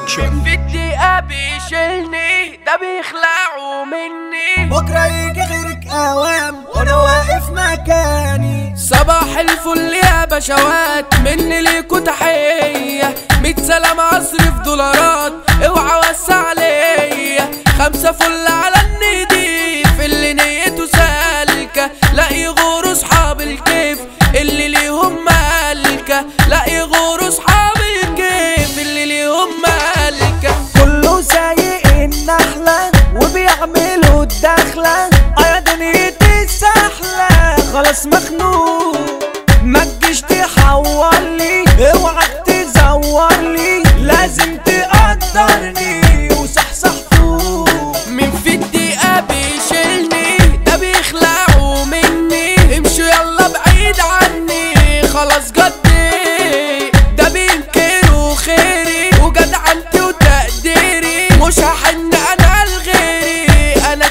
برودكشن في الدقيقة بيشيلني ده بيخلعوا مني بكرة يجي غيرك اوام وانا واقف مكاني صباح الفل يا بشوات مني ليكوا تحية مية سلام اصرف دولارات اوعى وسع عليا خمسة فل على النضيف اللي نيته سالكة لا يغوروا صحاب الكيف اللي ليهم مالكة لا يغوروا صحاب الكيف اللي ليهم مالكة كله سايق النحلة وبيعملوا الدخلة يا دنيتي السحلة خلاص مخنوق ما تجيش تحور لي اوعك تزور لي لازم تقدرني وصحصح فوق من في الدقيقة بيشيلني ده بيخلعوا مني امشوا يلا بعيد عني خلاص جدي ده بينكروا خيري وجدعنتي وتقديري مش هحن انا لغيري انا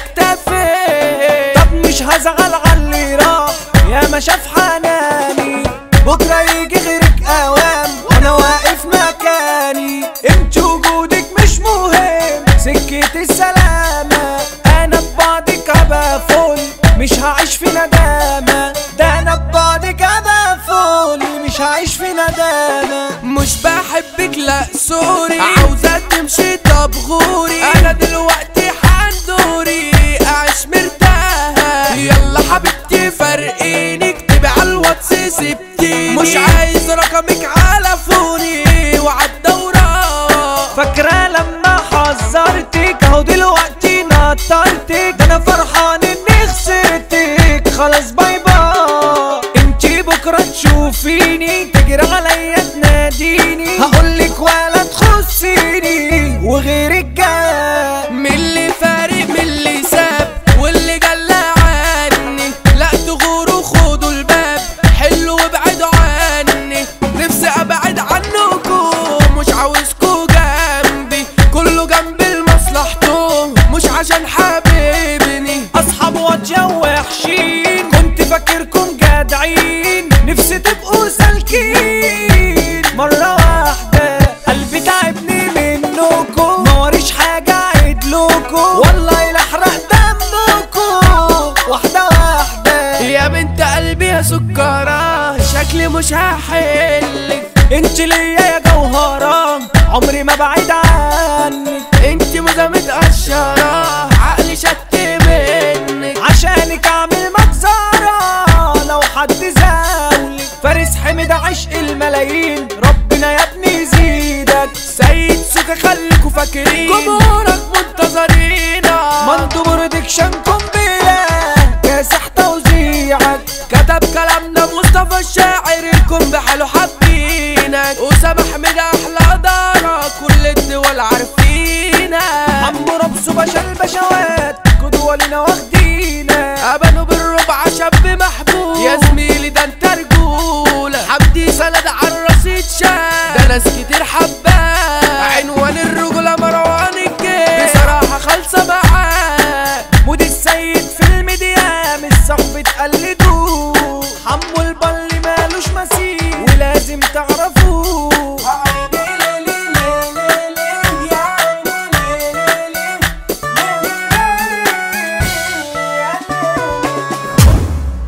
اكتفيت طب مش هزعل على اللي راح يا ما شاف حناني بكرة يجي غيرك اوام وانا واقف مكاني انت وجودك مش مهم سكة السلامة انا ببعدك ابقى فل مش هعيش في ندامة ده انا ببعدك ابقى فل مش هعيش في ندامة مش بحبك لا سوري عاوزة تمشي طب غوري انا دلوقتي حندوري اعيش مرتاحة يلا حبيبتي فرقيني اكتبي على الواتس سبتيني مش عايز رقمك على فوني وعالدورة فاكرة لما حذرتك اهو دلوقتي نطرتك ده انا فرحان اني خسرتك خلاص باي باي انتي بكرة تشوفيني تجري عليا تناديني هقولك ولا تخصيني وغيرك جاي من اللي فارق من اللي ساب واللي جلى عني لا تغوروا خدوا الباب حلوا وابعدوا عني نفسي ابعد عنكم مش عاوزكوا جنبي كله جنبي لمصلحته مش عشان حبيبني اصحاب واطية وحشين كنت فاكركم جدعين نفسي تبقوا سالكين مرة واحدة قلبي تعبني منكم ما وريش حاجة عدلكم والله لحرق دمكم واحدة واحدة يا بنت قلبي يا سكرة شكلي مش هحلك انت ليا يا جوهرة عمري ما بعيد عنك انت مدى متقشرة عقلي شت منك عشانك اعمل مجزرة لو حد زاولك فارس حمد عشق الملايين ربنا يا ابني يزيدك سيد سوكا خليكوا فاكرين جمهورك منتظرينا مندوب برودكشن قنبلة كاسح توزيعك كتب كلامنا مصطفى الشاعر الكون بحاله حابينك وسامح حميد احلى دارة كل الدول عارفينك عمو ربسو باشا البشوات قدوة لنا واخدينا ابانوا بالربع شاب محبوب